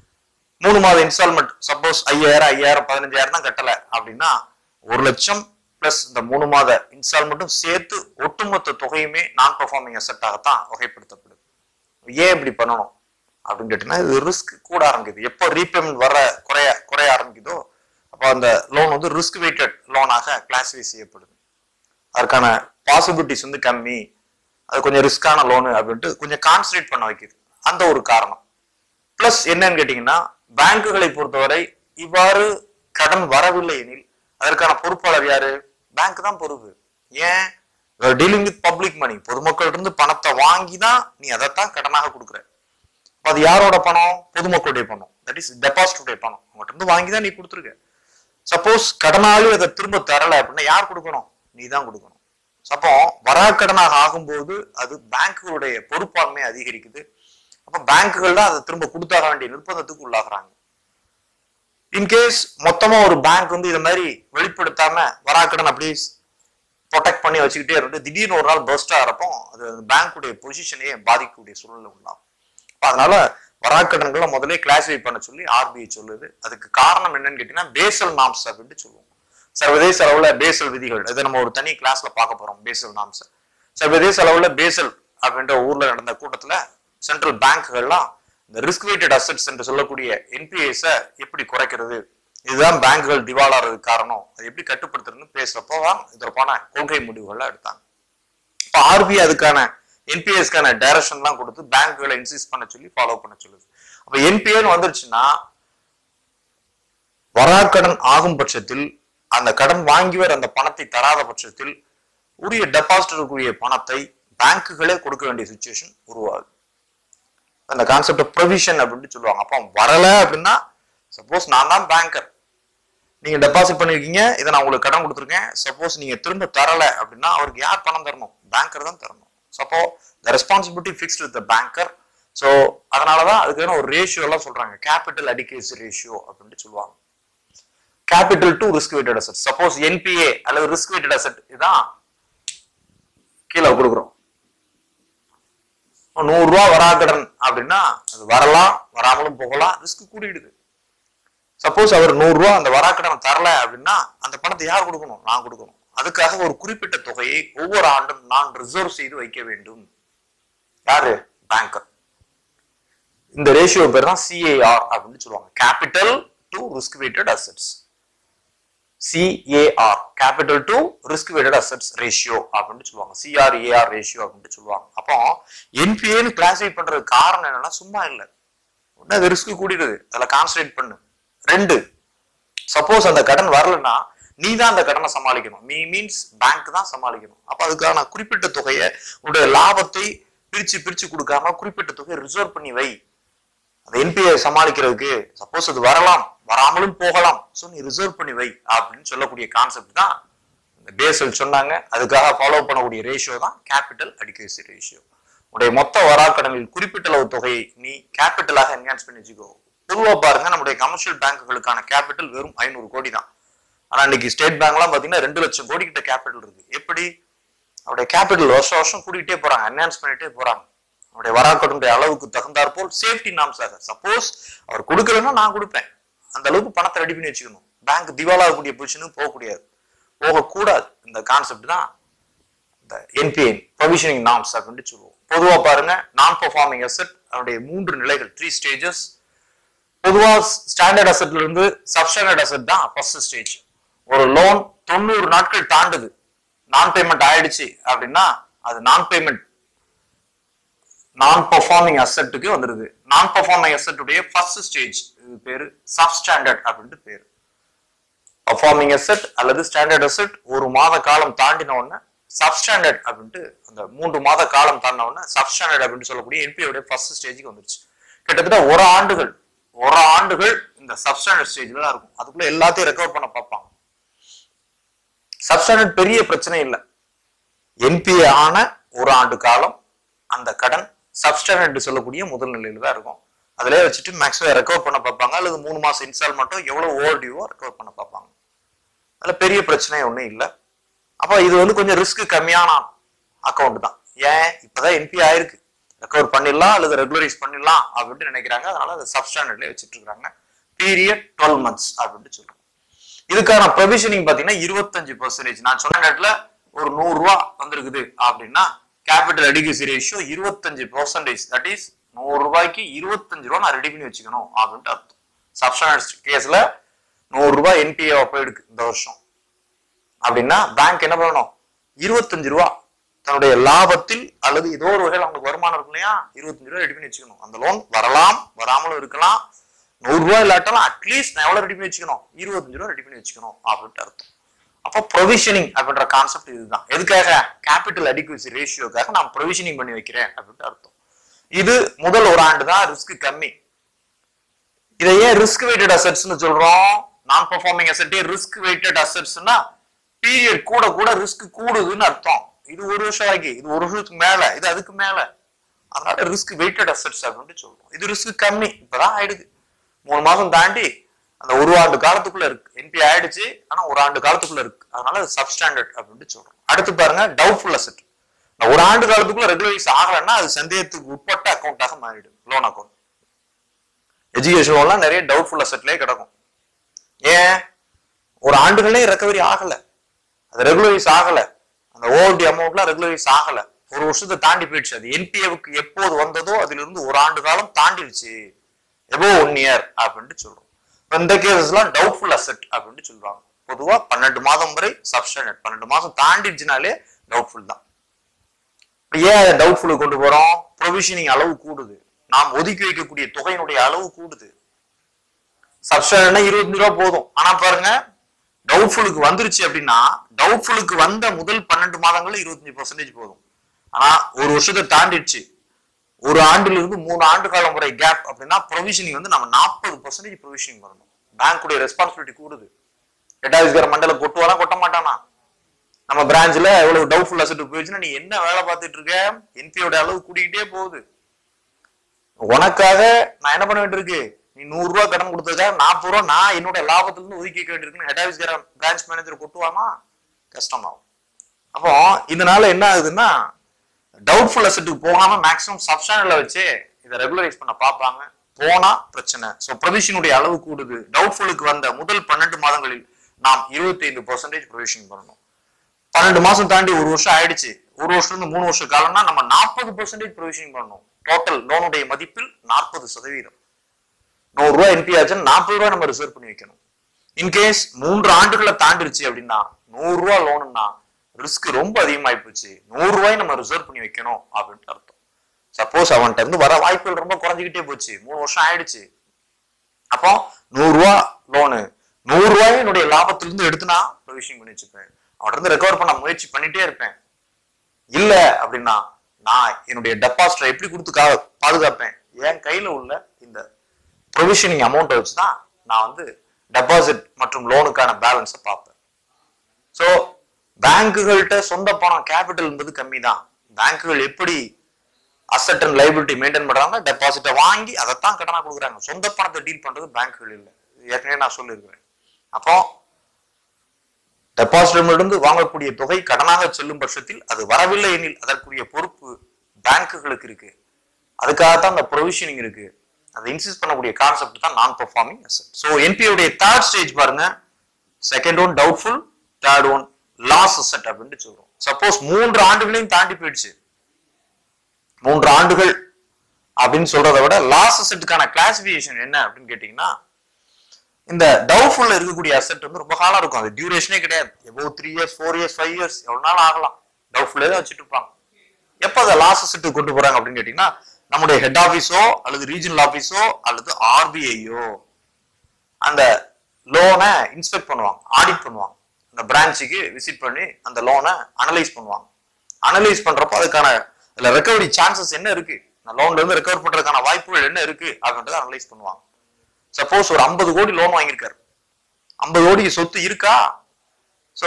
Speaker 1: மூணு மாத இன்ஸ்டால்மெண்ட் சப்போஸ் ஐயாயிரம் ஐயாயிரம் பதினஞ்சாயிரம் தான் கட்டல அப்படின்னா ஒரு லட்சம் பிளஸ் இந்த மூணு மாத இன்ஸ்டால்மெண்ட்டும் சேர்த்து ஒட்டுமொத்த தொகையுமே நான் பர்ஃபார்மிங் அசெட்டாகத்தான் வகைப்படுத்தப்படுது ஏன் இப்படி பண்ணணும் அப்படின்னு கேட்டீங்கன்னா இது ரிஸ்க் கூட ஆரம்பிக்குது எப்போ ரீபேமெண்ட் வர குறைய குறைய ஆரம்பிக்குதோ அப்போ அந்த லோன் வந்து ரிஸ்க் வெயிட்டட் லோனாக கிளாஸிஃபை செய்யப்படுது அதுக்கான பாசிபிலிட்டிஸ் வந்து கம்மி அது கொஞ்சம் ரிஸ்கான லோனு அப்படின்ட்டு கொஞ்சம் கான்சன்ட்ரேட் பண்ண வைக்குது அந்த ஒரு காரணம் பிளஸ் என்னன்னு கேட்டீங்கன்னா பேங்குகளை பொறுத்தவரை இவ்வாறு கடன் வரவில்லை எனில் அதற்கான பொறுப்பாளர் யாரு பேங்க் தான் பொறுப்பு ஏன் டீலிங் வித் பப்ளிக் மணி பொதுமக்கள் இருந்து பணத்தை வாங்கி தான் நீ அதைத்தான் கடனாக கொடுக்குற அப்ப அது யாரோட பணம் பொதுமக்களுடைய பணம் தட் இஸ் டெபாசிட்டுடைய பணம் அவங்ககிட்ட இருந்து வாங்கி தான் நீ கொடுத்துருக்க சப்போஸ் கடனாளி அதை திரும்ப தரல அப்படின்னா யார் கொடுக்கணும் நீ தான் கொடுக்கணும் அப்போ வராக்கடனாக ஆகும்போது அது பேங்குகளுடைய பொறுப்பாண்மை அதிகரிக்குது அப்ப பேங்குகள் தான் அதை திரும்ப கொடுத்தாக வேண்டிய நிர்பந்தத்துக்கு உள்ளாகிறாங்க இன்கேஸ் மொத்தமா ஒரு பேங்க் வந்து இதை மாதிரி வெளிப்படுத்தாம வராக்கடன் அப்படியே ப்ரொடெக்ட் பண்ணி வச்சுக்கிட்டே இருந்து திடீர்னு ஒரு நாள் பர்ஸ்ட் ஆகிறப்போ அது பேங்குடைய பொசிஷனையே பாதிக்கக்கூடிய சூழ்நிலை உண்டாகும் அப்ப அதனால வராக்கடன்களை முதல்ல கிளாசிஃபை பண்ண சொல்லி ஆர்பிஐ சொல்லுது அதுக்கு காரணம் என்னன்னு கேட்டீங்கன்னா பேசல் நாம்ஸ் அப்படின்ட்டு சொல்லுவோம் சர்வதேச அளவுல பேசல் விதிகள் இதை நம்ம ஒரு தனி கிளாஸ்ல பார்க்க போறோம் பேசல் நாம்ஸ் சர்வதேச அளவுல பேசல் அப்படின்ற ஊர்ல நடந்த கூட்டத்துல சென்ட்ரல் பேங்க்குகள்லாம் இந்த ரிஸ்க் வெயிட்டட் அசெட்ஸ் என்று சொல்லக்கூடிய என்பிஎஸ் எப்படி குறைக்கிறது இதுதான் பேங்குகள் திவாலாறதுக்கு காரணம் அது எப்படி கட்டுப்படுத்துறதுன்னு பேசுறப்போ தான் இதற்கான கொள்கை முடிவுகளை எடுத்தாங்க இப்போ ஆர்பிஐ அதுக்கான என்பிஎஸ்க்கான டைரக்ஷன்லாம் கொடுத்து பேங்குகளை இன்சிஸ்ட் பண்ண சொல்லி ஃபாலோ பண்ண சொல்லுது அப்போ என்பிஏன்னு வந்துருச்சுன்னா வராக்கடன் ஆகும் பட்சத்தில் அந்த கடன் வாங்கியவர் அந்த பணத்தை தராத பட்சத்தில் உரிய டெபாசிட்டருக்குரிய பணத்தை பேங்குகளே கொடுக்க வேண்டிய சுச்சுவேஷன் உருவாகுது அந்த கான்செப்ட் ப்ரொவிஷன் அப்படின்ட்டு சொல்லுவாங்க அப்போ வரல அப்படின்னா சப்போஸ் நான் தான் பேங்கர் நீங்க டெபாசிட் பண்ணிருக்கீங்க இதை நான் உங்களுக்கு கடன் கொடுத்துருக்கேன் சப்போஸ் நீங்க திரும்ப தரல அப்படின்னா அவருக்கு யார் பணம் தரணும் பேங்கர் தான் தரணும் suppose the responsibility fixed with the banker so அதனாலதான் அதுக்கான ஒரு ரேஷியோ எல்லாம் சொல்றாங்க கேபிட்டல் அடிகேசி ரேஷியோ அப்படின்ட்டு சொல்லுவாங்க capital to risk weighted asset suppose NPA அல்லது ரிஸ்க் வெயிட்டட் அசெட் இதான் கீழே கொடுக்குறோம் நூறு ரூபா வராக்கடன் அப்படின்னா அது வரலாம் வராமலும் போகலாம் ரிஸ்க் கூடிடுது சப்போஸ் அவர் நூறு ரூபா அந்த வராக்கடனை தரல அப்படின்னா அந்த பணத்தை யார் கொடுக்கணும் நான் கொடுக்கணும் அதுக்காக ஒரு குறிப்பிட்ட தொகையை ஒவ்வொரு ஆண்டும் நான் ரிசர்வ் செய்து வைக்க வேண்டும் யாரு பேங்கர் இந்த ரேஷியோ பேர் தான் சிஏஆர் அப்படின்னு சொல்லுவாங்க capital to risk weighted assets CAR capital to risk weighted assets ratio அப்படின்னு சொல்லுவாங்க சிஆர்ஏஆர் ரேஷியோ அப்படின்னு சொல்லுவாங்க அப்போ என்பிஏன்னு கிளாசிஃபை பண்றது காரணம் என்னன்னா சும்மா இல்லை ஒன்று அது ரிஸ்க் கூடிடுது அதில் கான்சன்ட்ரேட் பண்ணு ரெண்டு சப்போஸ் அந்த கடன் வரலன்னா நீ தான் அந்த கடனை சமாளிக்கணும் நீ மீன்ஸ் பேங்க் தான் சமாளிக்கணும் அப்ப அதுக்கான குறிப்பிட்ட தொகையை உன்னுடைய லாபத்தை பிரிச்சு பிரிச்சு கொடுக்காம குறிப்பிட்ட தொகையை ரிசர்வ் பண்ணி வை அந்த என்பிஐ சமாளிக்கிறதுக்கு சப்போஸ் அது வரலாம் வராமலும் போகலாம் ஸோ நீ ரிசர்வ் பண்ணி வை அப்படின்னு சொல்லக்கூடிய கான்செப்ட் தான் இந்த பேசல் சொன்னாங்க அதுக்காக ஃபாலோ பண்ணக்கூடிய ரேஷியோ தான் கேபிட்டல் அடிக்கசி ரேஷியோ உடைய மொத்த வராக்கடனில் குறிப்பிட்ட அளவு தொகையை நீ கேபிட்டலாக என்ஹான்ஸ் பண்ணி வச்சுக்கோ பொதுவா பாருங்க நம்முடைய கமர்ஷியல் பேங்குகளுக்கான கேபிட்டல் வெறும் ஐநூறு கோடி தான் ஆனா இன்னைக்கு ஸ்டேட் பேங்க்லாம் பாத்தீங்கன்னா ரெண்டு லட்சம் கோடி கிட்ட கேபிட்டல் இருக்கு எப்படி அவருடைய கேபிட்டல் வருஷம் வருஷம் கூட்டிகிட்டே போறாங்க என்ஹான்ஸ் பண்ணிட்டே போறாங்க அவருடைய வராக்கடனுடைய அளவுக்கு தகுந்தாற் போல் சேஃப்டி நாம்ஸாக சப்போஸ் அவர் கொடுக்கலன்னா நான் கொடுப்பேன் அந்த அளவுக்கு பணத்தை ரெடி பண்ணி வச்சுக்கணும் பேங்க் திவாலாகக்கூடிய பொசிஷனுக்கு போகக்கூடாது போகக்கூடாது இந்த கான்செப்ட் தான் இந்த என்பிஎன் ப்ரொவிஷனிங் நாம்ஸ் அப்படின்னு சொல்லுவோம் பொதுவா பாருங்க நான் பெர்ஃபார்மிங் அசெட் அதனுடைய மூன்று நிலைகள் த்ரீ ஸ்டேஜஸ் பொதுவா ஸ்டாண்டர்ட் அசெட்ல இருந்து சப்ஸ்டாண்டர்ட் அசெட் தான் ஃபர்ஸ்ட் ஸ்டேஜ் ஒரு லோன் தொண்ணூறு நாட்கள் தாண்டுது நான் பேமெண்ட் ஆயிடுச்சு அப்படின்னா அது நான் பேமெண்ட் நான் பெர்ஃபார்மிங் அசெட்டுக்கு வந்துருது நான் பெர்ஃபார்மிங் அசெட்டுடைய ஃபர்ஸ்ட் ஸ்டேஜ் இது பேரு சப்ஸ்டாண்டர்ட் அப்படின்ட்டு பேரு பர்ஃபார்மிங் அசெட் அல்லது ஸ்டாண்டர்ட் அசெட் ஒரு மாத காலம் தாண்டின உடனே சப்ஸ்டாண்டர்ட் அப்படின்ட்டு அந்த மூன்று மாத காலம் தாண்டின உடனே சப்ஸ்டாண்டர்ட் அப்படின்னு சொல்லக்கூடிய என்பியோடைய ஃபர்ஸ்ட் ஸ்டேஜுக்கு வந்துருச்சு கிட்டத்தட்ட ஒரு ஆண்டுகள் ஒரு ஆண்டுகள் இந்த சப்ஸ்டாண்டர்ட் ஸ்டேஜ்ல தான் இருக்கும் அதுக்குள்ள எல்லாத்தையும் ரெக்கவர் பண்ண பார்ப்பாங்க சப்ஸ்டாண்டர்ட் பெரிய பிரச்சனை இல்லை என்பிஏ ஆன ஒரு ஆண்டு காலம் அந்த கடன் சப்ஸ்டாண்டர்ட் சொல்லக்கூடிய முதல் நிலையில தான் இருக்கும் அதிலே வச்சுட்டு மேக்ஸிமம் ரெக்கவர் பண்ண பார்ப்பாங்க அல்லது மூணு மாசம் இன்ஸ்டால் மட்டும் எவ்வளவு ஓவர் டியூவோ ரெக்கவர் பண்ண பார்ப்பாங்க அதுல பெரிய பிரச்சனை ஒன்றும் இல்லை அப்போ இது வந்து கொஞ்சம் ரிஸ்க் கம்மியான அக்கௌண்ட் தான் ஏன் இப்பதான் என்பி ஆயிருக்கு ரெக்கவர் பண்ணிடலாம் அல்லது ரெகுலரைஸ் பண்ணிடலாம் அப்படின்ட்டு நினைக்கிறாங்க அதனால அதை சப்ஸ்டாண்டர்ட்லேயே வச்சுட்டு இருக்காங்க பீரியட் டுவெல் மந்த்ஸ் அப்படின்ட்டு சொல்றோம் இதுக்கான ப்ரொவிஷனிங் பாத்தீங்கன்னா இருபத்தஞ்சு பர்சன்டேஜ் நான் சொன்ன நேரத்துல ஒரு நூறு ரூபா வந்திருக்குது அப்படின்னா கேபிட்டல் அடிகசி ரேஷியோ இருபத்தஞ்சு பர்சன்டேஜ் தட் இஸ் நூறு ரூபாய்க்கு இருபத்தஞ்சு ரூபா நான் ரெடி பண்ணி வச்சுக்கணும் அப்படின்ட்டு அர்த்தம் சப்ஸ்டாண்டர்ட் கேஸ்ல நூறு ரூபாய் என்பிஏ போயிடுக்கு இந்த வருஷம் அப்படின்னா பேங்க் என்ன பண்ணணும் இருபத்தஞ்சு ரூபா தன்னுடைய லாபத்தில் அல்லது ஏதோ ஒரு வகையில் அவங்களுக்கு வருமானம் இருக்கும் இல்லையா இருபத்தஞ்சு ரூபாய் ரெடி பண்ணி வச்சுக்கணும் அந்த லோன் வரலாம் வராமலும் இருக்கலாம் நூறு ரூபாய் இல்லாட்டாலும் அட்லீஸ்ட் நான் எவ்வளவு ரெடி பண்ணி வச்சுக்கணும் இருபத்தஞ்சு ரூபாய் ரெடி பண்ணி வச்சுக்கணும் அப்படின்ட்டு அர்த்தம் அப்போ ப்ரொவிஷனிங் அப்படின்ற கான்செப்ட் இதுதான் எதுக்காக கேபிட்டல் அடிக்குவசி ரேஷியோக்காக நான் ப்ரொவிஷனிங் பண்ணி வைக்கிறேன் அப்படின்ட்டு அர்த்தம் இது முதல் ஒரு ஆண்டு தான் ரிஸ்க் கம்மி இதை ஏன் ரிஸ்க் வெயிட்டட் அசெட்ஸ்னு சொல்றோம் நான் பெர்ஃபார்மிங் அசெட்டே ரிஸ்க் வெயிட்டட் அசெட்ஸ்னா பீரியட் கூட கூட ரிஸ்க் கூடுதுன்னு அர்த்தம் இது ஒரு வருஷம் ஆகி இது ஒரு வருஷத்துக்கு மேல இது அதுக்கு மேல அதனால ரிஸ்க் வெயிட்டட் அசெட்ஸ் அப்படின்ட்டு சொல்றோம் இது ரிஸ்க் கம்மி இப்பதான் ஆயிடுது மூணு மாசம் தாண்டி அந்த ஒரு ஆண்டு காலத்துக்குள்ள இருக்கு என்பி ஆயிடுச்சு ஆனா ஒரு ஆண்டு காலத்துக்குள்ள இருக்கு அதனால அது சப்ஸ்டாண்டர்ட் அப்படின்ட்டு சொல்றோம் அடுத்து பாருங்க டவுட்ஃபுல் அசெட் ஒரு ஆண்டு காலத்துக்குள்ள ரெகுலரைஸ் ஆகலைன்னா அது சந்தேகத்துக்கு உட்பட்ட அக்கௌண்ட்டாக மாறிடும் லோன் அக்கௌண்ட் எஜுகேஷன் லோன்லாம் நிறைய டவுட்ஃபுல் அசெட்லேயே கிடக்கும் ஏன் ஒரு ஆண்டுகளே ரெக்கவரி ஆகல அது ரெகுலரைஸ் ஆகல அந்த ஓடி அமௌண்ட்லாம் ரெகுலரைஸ் ஆகல ஒரு வருஷத்தை தாண்டி போயிடுச்சு அது என்பிஏவுக்கு எப்போது வந்ததோ அதுல இருந்து ஒரு ஆண்டு காலம் தாண்டிடுச்சு எபோ ஒன் இயர் அப்படின்ட்டு சொல்றோம் இப்ப இந்த கேசஸ்லாம் டவுட்ஃபுல் அசெட் அப்படின்ட்டு சொல்லுவாங்க பொதுவா பன்னெண்டு மாதம் வரை சப்ஸ்டாண்டர்ட் பன்னெண்டு மாசம் தாண்டிடுச்சுனாலே டவுட்ஃபுல் தான் இப்ப ஏன் அதை டவுட்ஃபுல் கொண்டு போறோம் ப்ரொவிஷனிங் அளவு கூடுது நாம் ஒதுக்கி வைக்கக்கூடிய தொகையினுடைய அளவு கூடுது சப்ஸ்டாண்டர்ட்னா இருபத்தஞ்சு ரூபா போதும் ஆனா பாருங்க டவுட்ஃபுல்லுக்கு வந்துருச்சு அப்படின்னா டவுட்ஃபுல்லுக்கு வந்த முதல் பன்னெண்டு மாதங்கள்ல இருபத்தஞ்சு பர்சன்டேஜ் போதும் ஆனா ஒரு வருஷத்தை தாண்டிடுச்சு ஒரு ஆண்டுல இருந்து மூணு ஆண்டு காலம் முறை கேப் அப்படின்னா ப்ரொவிஷனிங் வந்து நம்ம நாற்பது பர்சன்டேஜ் ப்ரொவிஷனிங் பண்ணணும் பேங்க்குடைய ரெஸ்பான்சிபிலிட்டி கூடுது ஹெட்டாவிஸ்கார மண்டல கொட்டுவானா கொட்ட மாட்டானா நம்ம பிரான்ச்ல எவ்வளவு டவுட்ஃபுல் அசெட் போயிடுச்சுன்னா நீ என்ன வேலை பார்த்துட்டு இருக்க என்பியோட அளவு கூட்டிக்கிட்டே போகுது உனக்காக நான் என்ன பண்ண வேண்டியிருக்கு நீ நூறு ரூபா கடன் கொடுத்ததுக்காக நாற்பது ரூபா நான் என்னோட லாபத்துல இருந்து ஒதுக்கி வைக்க வேண்டியிருக்குன்னு ஹெட் ஆஃபீஸ்கார பிரான்ச் மேனேஜர் கொட்டுவானா கஷ்டமாகும் அப்போ இதனால என்ன ஆகுதுன்னா டவுட்ஃபுல் அசெட்டுக்கு போகாம மேக்ஸிமம் சப்ஸ்டாண்டர்ட்ல வச்சு இதை ரெகுலரைஸ் பண்ண பார்ப்பாங்க போனா பிரச்சனை ஸோ ப்ரொவிஷனுடைய அளவு கூடுது டவுட்ஃபுல்லுக்கு வந்த முதல் பன்னெண்டு மாதங்களில் நாம் இருபத்தி ஐந்து பர்சன்டேஜ் ப்ரொவிஷன் பண்ணணும் பன்னெண்டு மாசம் தாண்டி ஒரு வருஷம் ஆயிடுச்சு ஒரு வருஷம் இருந்து மூணு வருஷம் காலம்னா நம்ம நாற்பது பர்சன்டேஜ் ப்ரொவிஷன் பண்ணணும் டோட்டல் லோனுடைய மதிப்பில் நாற்பது சதவீதம் நூறு ரூபாய் என்பி ஆச்சுன்னா நாற்பது ரூபாய் நம்ம ரிசர்வ் பண்ணி வைக்கணும் இன்கேஸ் மூன்று ஆண்டுகளை தாண்டிருச்சு அப்படின்னா நூறு ரூபாய் லோனுன்னா ரிஸ்க் ரொம்ப அதிகமாயி போச்சு நூறு ரூபாய் நம்ம ரிசர்வ் பண்ணி வைக்கணும் அப்படின்ட்டு அர்த்தம் சப்போஸ் அவன்கிட்ட இருந்து வர வாய்ப்புகள் ரொம்ப குறைஞ்சிக்கிட்டே போச்சு மூணு வருஷம் ஆயிடுச்சு அப்போ நூறு ரூபா லோனு நூறு ரூபாய் என்னுடைய லாபத்திலிருந்து எடுத்து நான் ப்ரொவிஷன் பண்ணி வச்சுப்பேன் அவன்கிட்ட இருந்து ரெக்கவர் பண்ண முயற்சி பண்ணிட்டே இருப்பேன் இல்ல அப்படின்னா நான் என்னுடைய டெபாசிட்டை எப்படி கொடுத்து கா பாதுகாப்பேன் என் கையில உள்ள இந்த ப்ரொவிஷனிங் அமௌண்ட்டை வச்சு தான் நான் வந்து டெபாசிட் மற்றும் லோனுக்கான பேலன்ஸை பார்ப்பேன் ஸோ பேங்குகள்கிட்ட சொந்த பணம் கேபிட்டல் என்பது கம்மி தான் பேங்குகள் எப்படி அசட் அண்ட் லைபிலிட்டி மெயின்டைன் பண்றாங்க டெபாசிட்டை வாங்கி அதைத்தான் கடனா கொடுக்குறாங்க சொந்த பணத்தை டீல் பண்றது பேங்க்குகள் இல்லை இது ஏற்கனவே நான் சொல்லியிருக்கிறேன் அப்போ டெபாசிட்டிலிருந்து வாங்கக்கூடிய தொகை கடனாக செல்லும் பட்சத்தில் அது வரவில்லை எனில் அதற்குரிய பொறுப்பு பேங்குகளுக்கு இருக்கு அதுக்காகத்தான் அந்த ப்ரொவிஷனிங் இருக்கு அதை இன்சிஸ்ட் பண்ணக்கூடிய கான்செப்ட் தான் நான் பெர்ஃபார்மிங் அசட் ஸோ என்பியோடைய தேர்ட் ஸ்டேஜ் பாருங்க second one doubtful third one loss asset அப்படின்னு சொல்றோம் சப்போஸ் மூன்று ஆண்டுகளையும் தாண்டி போயிடுச்சு மூன்று ஆண்டுகள் அப்படின்னு சொல்றதை விட லாஸ் அசெட்டுக்கான கிளாசிபிகேஷன் என்ன அப்படின்னு கேட்டீங்கன்னா இந்த டவுட்ஃபுல்ல இருக்கக்கூடிய அசெட் வந்து ரொம்ப காலம் இருக்கும் அது டியூரேஷனே கிடையாது எவ்வளோ three years four years five years எவ்வளவு நாள் ஆகலாம் டவுட்ஃபுல்லே தான் வச்சுட்டு இருப்பாங்க எப்போ அதை லாஸ் அசெட்டுக்கு கொண்டு போறாங்க அப்படின்னு கேட்டீங்கன்னா நம்முடைய ஹெட் ஆஃபீஸோ அல்லது ரீஜனல் ஆஃபீஸோ அல்லது ஆர்பிஐயோ அந்த லோனை இன்ஸ்பெக்ட் பண்ணுவாங்க ஆடிட் பண்ணுவாங்க அந்த பிரான்ச்சுக்கு விசிட் பண்ணி அந்த லோனை அனலைஸ் பண்ணுவாங்க அனலைஸ் பண்றப்போ அதுக்கான இதுல ரெக்கவரி சான்சஸ் என்ன இருக்கு அந்த லோன்ல இருந்து ரெக்கவர் பண்றதுக்கான வாய்ப்புகள் என்ன இருக்கு அப்படின்றத அனலைஸ் பண்ணுவாங்க சப்போஸ் ஒரு ஐம்பது கோடி லோன் வாங்கியிருக்காரு ஐம்பது கோடிக்கு சொத்து இருக்கா ஸோ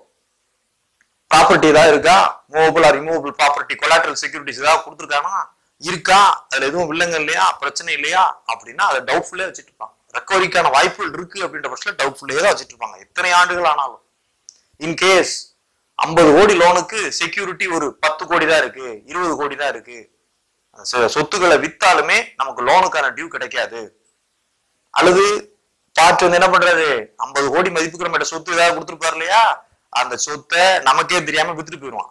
Speaker 1: ப்ராப்பர்ட்டி ஏதாவது இருக்கா movable or removable property collateral securities ஏதாவது கொடுத்துருக்கானா இருக்கா அதுல எதுவும் வில்லங்க இல்லையா பிரச்சனை இல்லையா அப்படின்னா அதை டவுட்ஃபுல்லே வச்சுட்டு இருப்பாங்க ரெக்கவரிக்கான வாய்ப்புகள் இருக்கு அப்படின்ற பட்சத்தில் டவுட்ஃபுல்லே தான் வச்சுட்டு இருப்பாங்க எத்தனை ஆண்டுகள் ஆனாலும் இன்கேஸ் ஐம்பது கோடி லோனுக்கு செக்யூரிட்டி ஒரு பத்து கோடி தான் இருக்கு இருபது கோடி தான் இருக்கு சொ- சொத்துக்களை வித்தாலுமே நமக்கு லோனுக்கான டியூ கிடைக்காது அல்லது பார்ட் வந்து என்ன பண்றது ஐம்பது கோடி மதிப்புக்கு நம்ம சொத்து ஏதாவது கொடுத்துருப்பாரு இல்லையா அந்த சொத்தை நமக்கே தெரியாம வித்துட்டு போயிடுவான்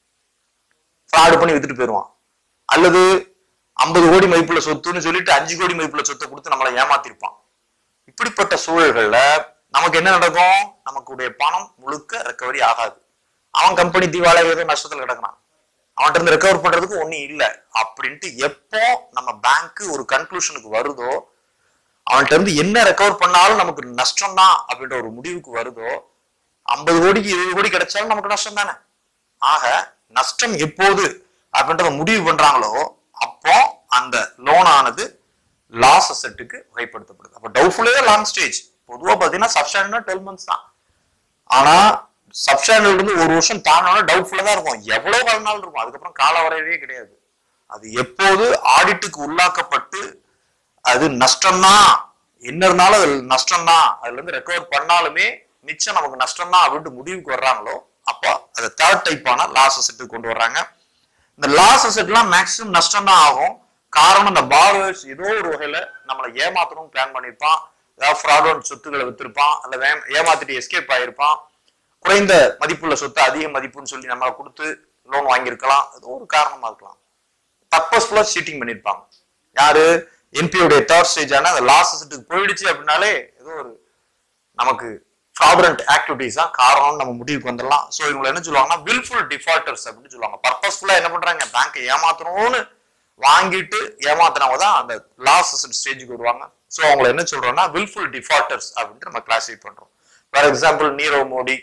Speaker 1: ஃப்ராடு பண்ணி வித்துட்டு போயிடுவான் அல்லது ஐம்பது கோடி மதிப்புள்ள சொத்துன்னு சொல்லிட்டு அஞ்சு கோடி மதிப்புள்ள சொத்தை கொடுத்து நம்மளை ஏமாத்திருப்பான் இப்படிப்பட்ட சூழல்கள்ல நமக்கு என்ன நடக்கும் நமக்குடைய பணம் முழுக்க ரெக்கவரி ஆகாது அவன் கம்பெனி தீபாவளி நஷ்டத்துல கிடக்குறான் அவன்கிட்ட இருந்து ரெக்கவர் பண்றதுக்கு ஒண்ணும் இல்ல அப்படின்ட்டு எப்போ நம்ம பேங்க் ஒரு கன்க்ளூஷனுக்கு வருதோ அவன்கிட்ட இருந்து என்ன ரெக்கவர் பண்ணாலும் நமக்கு நஷ்டம் தான் அப்படின்ற ஒரு முடிவுக்கு வருதோ ஐம்பது கோடிக்கு இருபது கோடி கிடைச்சாலும் நமக்கு நஷ்டம் தானே ஆக நஷ்டம் எப்போது அப்படின்றத முடிவு பண்றாங்களோ அப்போ அந்த லோன் ஆனது லாஸ் அசெட்டுக்கு வகைப்படுத்தப்படுது அப்போ டவுட்ஃபுல்லே லாங் ஸ்டேஜ் பொதுவா பாத்தீங்கன்னா சப்ஸ்டாண்டர்ட்னா டுவெல் மந்த்ஸ் தான் ஆனா சப்ஸ்டாண்டர்ட் இருந்து ஒரு வருஷம் தாண்டினாலும் டவுட்ஃபுல்லா தான் இருக்கும் எவ்வளவு காலனாலும் இருக்கும் அதுக்கப்புறம் கால வரையவே கிடையாது அது எப்போது ஆடிட்டுக்கு உள்ளாக்கப்பட்டு அது நஷ்டம்தான் என்ன இருந்தாலும் அது நஷ்டம்தான் அதுல இருந்து ரெக்கவர் பண்ணாலுமே மிச்சம் நமக்கு நஷ்டம்தான் அப்படின்ட்டு முடிவுக்கு வர்றாங்களோ அப்போ அதை தேர்ட் டைப்பான லாஸ் அசெட்டுக்கு கொண்டு வர்றாங்க இந்த லாஸ் அசெட்லாம் மேக்ஸிமம் நஷ்டம் தான் ஆகும் காரணம் இந்த பார்வர்ஸ் ஏதோ ஒரு வகையில நம்மளை ஏமாத்தணும் பிளான் பண்ணியிருப்பான் ஏதாவது ஃப்ராட் சொத்துக்களை வித்திருப்பான் அல்ல வே- ஏமாத்திட்டு எஸ்கேப் ஆயிருப்பான் குறைந்த மதிப்புள்ள சொத்து அதிக மதிப்புன்னு சொல்லி நம்மளை கொடுத்து லோன் வாங்கியிருக்கலாம் ஏதோ ஒரு காரணமா இருக்கலாம் பர்பஸ்ஃபுல்லா சீட்டிங் பண்ணியிருப்பாங்க யாரு என்பியோடைய தேர்ட் ஸ்டேஜான அந்த லாஸ் அசெட்டுக்கு போயிடுச்சு அப்படின்னாலே ஏதோ ஒரு நமக்கு ஃப்ராடுரண்ட் ஆக்டிவிட்டிஸ் தான் காரணம்னு நம்ம முடிவுக்கு வந்துடலாம் ஸோ இவங்களை என்ன சொல்லுவாங்கன்னா வில்ஃபுல் டிஃபால்டர்ஸ் அப்படின்னு சொல்லுவாங்க பர்பஸ்ஃபுல்லா என்ன பண்றாங்க பேங்கை ஏமாத்தணும்னு வாங்கிட்டு ஏமாத்துனவங்க தான் அந்த லாஸ் அசெட் ஸ்டேஜுக்கு வருவாங்க ஸோ அவங்களை என்ன சொல்றோம்னா வில்ஃபுல் டிஃபால்டர்ஸ் அப்படின்ட்டு நம்ம கிளாஸிஃபை பண்றோம் ஃபார் எக்ஸாம்பிள் நீரவ் மோடி